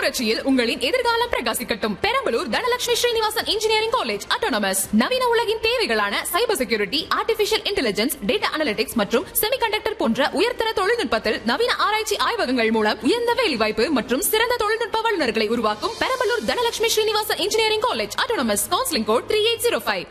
புரட்சியில் உங்களின் எதிர்காலம் பிரகாசிக்கட்டும் Perambalur Dhanalakshmi Srinivasan engineering college autonomous நவீன உலகின் தேவைகளான cyber security artificial intelligence data analytics மற்றும் செமிகண்டக்டர் போன்ற உயர்தர தொழில்நுட்பத்தில் நவீன ஆராய்ச்சி ஆய்வகங்கள் மூலம் உயர்ந்த வேலைவாய்ப்பு மற்றும் சிறந்த தொழில்நுட்ப வல்லுநர்களை உருவாக்கும் Perambalur Dhanalakshmi Srinivasan engineering college autonomous counselling code three eight zero five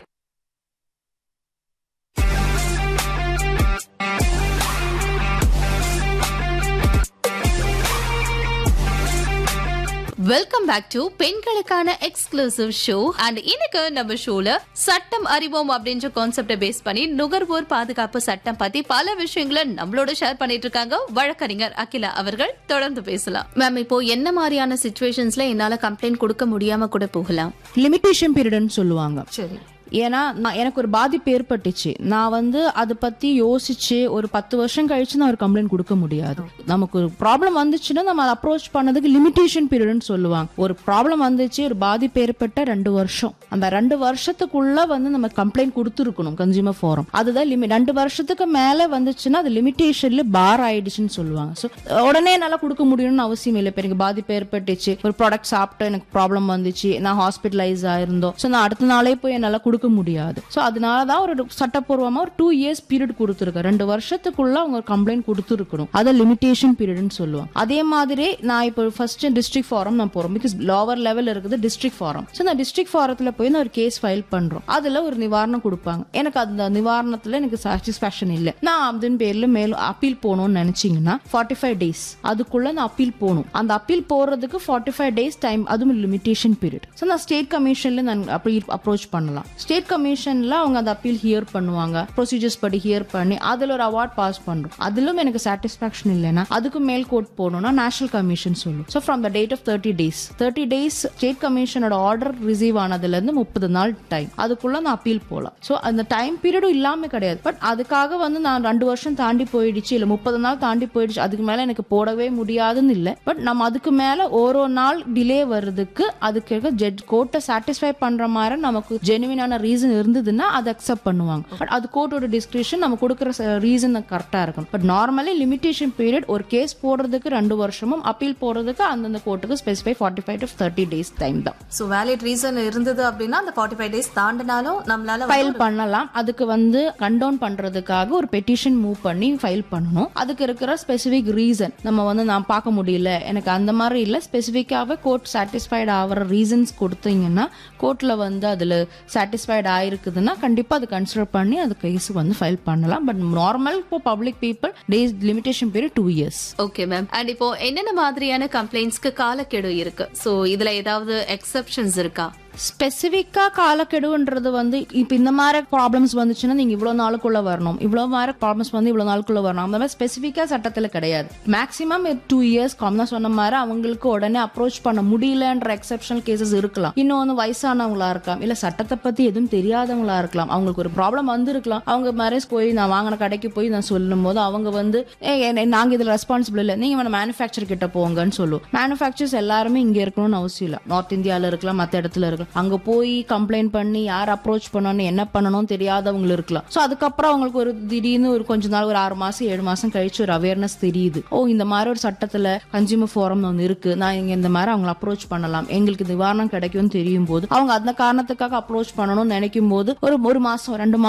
welcome back to பெண்களுக்கான எக்ஸ்க்ளூசிவ் ஷோ அண்ட் இன்னைக்கு நம்ம ஷோல சட்டம் அறிவோம் அப்படின்ற கான்செப்டை பேஸ் பண்ணி நுகர்வோர் பாதுகாப்பு சட்டம் பத்தி பல விஷயங்களை நம்மளோட ஷேர் பண்ணிட்டு இருக்காங்க வழக்கறிஞர் அகிலா அவர்கள் தொடர்ந்து பேசலாம் மேம் இப்போ என்ன மாதிரியான சுச்சுவேஷன்ஸ்ல என்னால கம்ப்ளைண்ட் கொடுக்க முடியாம கூட போகலாம் லிமிட்டேஷன் பீரியட்னு சொல்லுவாங்க சரி ஏன்னா நான் எனக்கு ஒரு பாதிப்பு ஏற்பட்டுச்சு நான் வந்து அதை பத்தி யோசிச்சு ஒரு பத்து வருஷம் கழிச்சு நான் ஒரு கம்ப்ளைண்ட் கொடுக்க முடியாது நமக்கு ஒரு ப்ராப்ளம் வந்துச்சுன்னா நம்ம அதை அப்ரோச் பண்ணதுக்கு லிமிட்டேஷன் பீரியட்னு சொல்லுவாங்க ஒரு ப்ராப்ளம் வந்துச்சு ஒரு பாதிப்பு ஏற்பட்ட ரெண்டு வருஷம் அந்த ரெண்டு வருஷத்துக்குள்ள வந்து நம்ம கம்ப்ளைண்ட் கொடுத்துருக்கணும் கன்சியூமர் ஃபோரம் அதுதான் லிமிட் ரெண்டு வருஷத்துக்கு மேல வந்துச்சுன்னா அது லிமிட்டேஷன்ல பார் ஆயிடுச்சுன்னு சொல்லுவாங்க ஸோ உடனே என்னால கொடுக்க முடியும்னு அவசியம் இல்லை இப்போ எனக்கு பாதிப்பு ஏற்பட்டுச்சு ஒரு ப்ராடக்ட் சாப்பிட்டு எனக்கு ப்ராப்ளம் வந்துச்சு நான் ஹாஸ்பிட்டலைஸ் ஆயிருந்தோம் ஸோ நான் அடுத்த நாளே போய் என்னால் கொடுக்க முடியாது ஸோ அதனால தான் ஒரு சட்டப்பூர்வமா ஒரு டூ இயர்ஸ் பீரியட் கொடுத்துருக்கேன் ரெண்டு வருஷத்துக்குள்ள அவங்க கம்ப்ளைண்ட் கொடுத்துருக்கணும் அதை லிமிட்டேஷன் பீரியட்னு சொல்லுவாங்க அதே மாதிரி நான் இப்போ ஃபர்ஸ்ட் டிஸ்ட்ரிக்ட் ஃபாரம் நான் போறோம் பிகாஸ் லோவர் லெவல் இருக்குது டிஸ்ட்ரிக்ட் ஃபாரம் ஸோ நான் டிஸ்ட்ரிக்ட் ஃபாரத்தில் போய் நான் ஒரு கேஸ் ஃபைல் பண்றோம் அதுல ஒரு நிவாரணம் கொடுப்பாங்க எனக்கு அந்த நிவாரணத்துல எனக்கு சாட்டிஸ்ஃபேக்ஷன் இல்லை நான் அதன் பேர்ல மேலும் அப்பீல் போகணும்னு நினைச்சீங்கன்னா ஃபார்ட்டி ஃபைவ் டேஸ் அதுக்குள்ள நான் அப்பீல் போகணும் அந்த அப்பீல் போறதுக்கு ஃபார்ட்டி ஃபைவ் டேஸ் டைம் அதுவும் லிமிட்டேஷன் பீரியட் ஸோ நான் ஸ்டேட் கமிஷன்ல நான் அப்படி அப்ரோச் பண்ணலாம் ஸ்டேட் கமிஷன்ல அவங்க அந்த அப்பீல் ஹியர் பண்ணுவாங்க ப்ரொசீஜர்ஸ் படி ஹியர் பண்ணி அதுல ஒரு அவார்ட் பாஸ் பண்றோம் அதிலும் எனக்கு சாட்டிஸ்ஃபேக்ஷன் இல்லைன்னா அதுக்கு மேல் கோர்ட் போகணும்னா நேஷனல் கமிஷன் சொல்லும் so from the date of thirty days thirty days state கமிஷனோட ஆர்டர் ரிசீவ் ஆனதுல இருந்து முப்பது நாள் டைம் அதுக்குள்ள நான் அப்பீல் போகலாம் ஸோ அந்த டைம் பீரியடும் இல்லாம கிடையாது பட் அதுக்காக வந்து நான் ரெண்டு வருஷம் தாண்டி போயிடுச்சு இல்ல முப்பது நாள் தாண்டி போயிடுச்சு அதுக்கு மேல எனக்கு போடவே முடியாதுன்னு இல்லை பட் நம்ம அதுக்கு மேல ஒரு நாள் டிலே வர்றதுக்கு அதுக்கு ஜட்ஜ் கோர்ட்டை சாட்டிஸ்ஃபை பண்ற மாதிரி நமக்கு ஜெனுவினான ரீசன் இருந்ததுன்னா அதை அக்செப்ட் பண்ணுவாங்க பட் அது கோர்ட்டோட டிஸ்கிரிப்ஷன் நம்ம கொடுக்குற ரீசன் கரெக்டா இருக்கும் பட் நார்மலி லிமிட்டேஷன் பீரியட் ஒரு கேஸ் போடுறதுக்கு ரெண்டு வருஷமும் அப்பீல் போடுறதுக்கு அந்தந்த கோர்ட்டுக்கு specify forty five to thirty days time தான் ஸோ வேலிட் ரீசன் இருந்தது அப்படின்னா அந்த ஃபார்ட்டி ஃபைவ் டேஸ் தாண்டினாலும் நம்மளால ஃபைல் பண்ணலாம் அதுக்கு வந்து கண்டவுன் பண்றதுக்காக ஒரு பெட்டிஷன் மூவ் பண்ணி ஃபைல் பண்ணணும் அதுக்கு இருக்கிற ஸ்பெசிபிக் ரீசன் நம்ம வந்து நான் பார்க்க முடியல எனக்கு அந்த மாதிரி இல்லை ஸ்பெசிஃபிக்காகவே கோர்ட் சாட்டிஸ்ஃபைடு ஆகிற ரீசன்ஸ் கொடுத்தீங்கன்னா கோர்ட்ல வந்து அதுல சாட்டிஸ்ஃபைடு ஆயிருக்குதுன்னா கண்டிப்பா அது கன்சிடர் பண்ணி அது கேஸ் வந்து ஃபைல் பண்ணலாம் பட் நார்மல் இப்போ public people days limitation period two years okay ma'am and இப்போ என்னென்ன மாதிரியான கம்ப்ளைண்ட்ஸ்க்கு காலக்கெடு இருக்கு சோ இதுல ஏதாவது எக்ஸெப்ஷன்ஸ் இருக்கா ஸ்பெசிஃபிக்கா காலக்கெடுன்றது வந்து இப்ப இந்த மாதிரி ப்ராப்ளம்ஸ் வந்துச்சுன்னா நீங்க இவ்வளவு நாளுக்குள்ள வரணும் இவ்வளவு மாதிரி ப்ராப்ளம்ஸ் வந்து இவ்வளவு நாளுக்குள்ள வரணும் அந்த மாதிரி ஸ்பெசிஃபிக்கா சட்டத்துல கிடையாது மேக்ஸிமம் டூ இயர்ஸ் காமனா சொன்ன மாதிரி அவங்களுக்கு உடனே அப்ரோச் பண்ண முடியலன்ற எக்ஸெப்ஷனல் கேசஸ் இருக்கலாம் இன்னொன்னு வயசானவங்களா இருக்கலாம் இல்ல சட்டத்தை பத்தி எதுவும் தெரியாதவங்களா இருக்கலாம் அவங்களுக்கு ஒரு ப்ராப்ளம் வந்திருக்கலாம் அவங்க மேரேஜ் போய் நான் வாங்கின கடைக்கு போய் நான் சொல்லும் போது அவங்க வந்து "ஏய், என்ன- நாங்க இதுல ரெஸ்பான்சிபிள் இல்லை நீங்க வேணா மேனுஃபேக்சர் கிட்ட போங்கன்னு சொல்லுவோம் மேனுஃபேக்சர்ஸ் எல்லாருமே இங்க இருக்கணும்னு அவசியம் இல்லை நார்த் இந்தியால இருக்கலாம் மத்த இடத்துல இருக்கலாம் அங்க போய் கம்ப்ளைண்ட் பண்ணி யார் அப்ரோச் பண்ணணும் என்ன பண்ணணும் தெரியாதவங்க இருக்கலாம் சோ அதுக்கப்புறம் அவங்களுக்கு ஒரு திடீர்னு ஒரு கொஞ்ச நாள் ஒரு ஆறு மாசம் ஏழு மாசம் கழிச்சு ஒரு அவேர்னஸ் தெரியுது ஓ இந்த மாதிரி ஒரு சட்டத்துல கன்சியூமர் ஃபோரம் ஒன்று இருக்கு நான் இங்க இந்த மாதிரி அவங்களை அப்ரோச் பண்ணலாம் எங்களுக்கு நிவாரணம் கிடைக்கும்னு தெரியும் போது அவங்க அந்த காரணத்துக்காக அப்ரோச் பண்ணணும்னு நினைக்கும் போது ஒரு ஒரு மாசம் ரெண்டு மாசம்